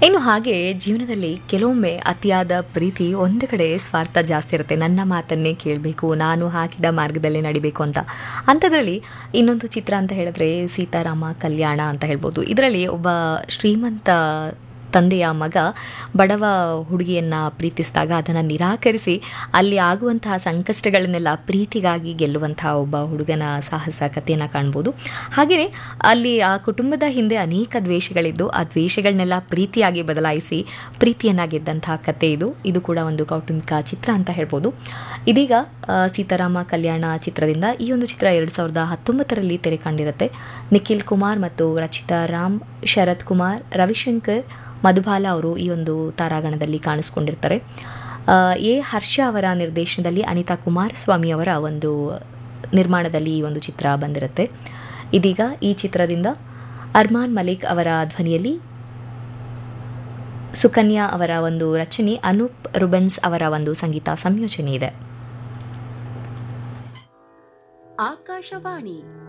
ಇನ್ನು ಹಾಗೆ ಜೀವನದಲ್ಲಿ ಕೆಲವೊಮ್ಮೆ ಅತಿಯಾದ ಪ್ರೀತಿ ಒಂದು ಕಡೆ ಸ್ವಾರ್ಥ ಜಾಸ್ತಿ ಇರುತ್ತೆ ನನ್ನ ಮಾತನ್ನೇ ಕೇಳಬೇಕು ನಾನು ಹಾಕಿದ ಮಾರ್ಗದಲ್ಲೇ ನಡಿಬೇಕು ಅಂತ ಅಂಥದ್ರಲ್ಲಿ ಇನ್ನೊಂದು ಚಿತ್ರ ಅಂತ ಹೇಳಿದ್ರೆ ಸೀತಾರಾಮ ಕಲ್ಯಾಣ ಅಂತ ಹೇಳ್ಬೋದು ಇದರಲ್ಲಿ ಒಬ್ಬ ಶ್ರೀಮಂತ ತಂದೆಯ ಮಗ ಬಡವ ಹುಡುಗಿಯನ್ನು ಪ್ರೀತಿಸಿದಾಗ ಅದನ್ನು ನಿರಾಕರಿಸಿ ಅಲ್ಲಿ ಆಗುವಂತಹ ಸಂಕಷ್ಟಗಳನ್ನೆಲ್ಲ ಪ್ರೀತಿಗಾಗಿ ಗೆಲ್ಲುವಂತಹ ಒಬ್ಬ ಹುಡುಗನ ಸಾಹಸ ಕಥೆಯನ್ನು ಕಾಣ್ಬೋದು ಹಾಗೆಯೇ ಅಲ್ಲಿ ಆ ಕುಟುಂಬದ ಹಿಂದೆ ಅನೇಕ ದ್ವೇಷಗಳಿದ್ದು ಆ ದ್ವೇಷಗಳನ್ನೆಲ್ಲ ಪ್ರೀತಿಯಾಗಿ ಬದಲಾಯಿಸಿ ಪ್ರೀತಿಯನ್ನ ಗೆದ್ದಂತಹ ಕತೆ ಇದು ಇದು ಕೂಡ ಒಂದು ಕೌಟುಂಬಿಕ ಚಿತ್ರ ಅಂತ ಹೇಳ್ಬೋದು ಇದೀಗ ಆ, ಸೀತಾರಾಮ ಕಲ್ಯಾಣ ಚಿತ್ರದಿಂದ ಈ ಒಂದು ಚಿತ್ರ ಎರಡು ಸಾವಿರದ ಹತ್ತೊಂಬತ್ತರಲ್ಲಿ ತೆರೆ ಕಂಡಿರುತ್ತೆ ನಿಖಿಲ್ ಕುಮಾರ್ ಮತ್ತು ರಚಿತಾ ರಾಮ್ ಶರತ್ ಕುಮಾರ್ ರವಿಶಂಕರ್ ಮಧುಬಾಲ ಅವರು ಈ ಒಂದು ತಾರಾಗಣದಲ್ಲಿ ಕಾಣಿಸ್ಕೊಂಡಿರ್ತಾರೆ ಆ, ಎ ಹರ್ಷ ಅವರ ನಿರ್ದೇಶನದಲ್ಲಿ ಅನಿತಾ ಕುಮಾರಸ್ವಾಮಿ ಅವರ ಒಂದು ನಿರ್ಮಾಣದಲ್ಲಿ ಈ ಒಂದು ಚಿತ್ರ ಬಂದಿರುತ್ತೆ ಇದೀಗ ಈ ಚಿತ್ರದಿಂದ ಅರ್ಮಾನ್ ಮಲಿಕ್ ಅವರ ಧ್ವನಿಯಲ್ಲಿ ಸುಕನ್ಯಾ ಅವರ ಒಂದು ರಚನೆ ಅನೂಪ್ ರುಬೆನ್ಸ್ ಅವರ ಒಂದು ಸಂಗೀತ ಸಂಯೋಜನೆ ಇದೆ ಆಕಾಶವಾಣಿ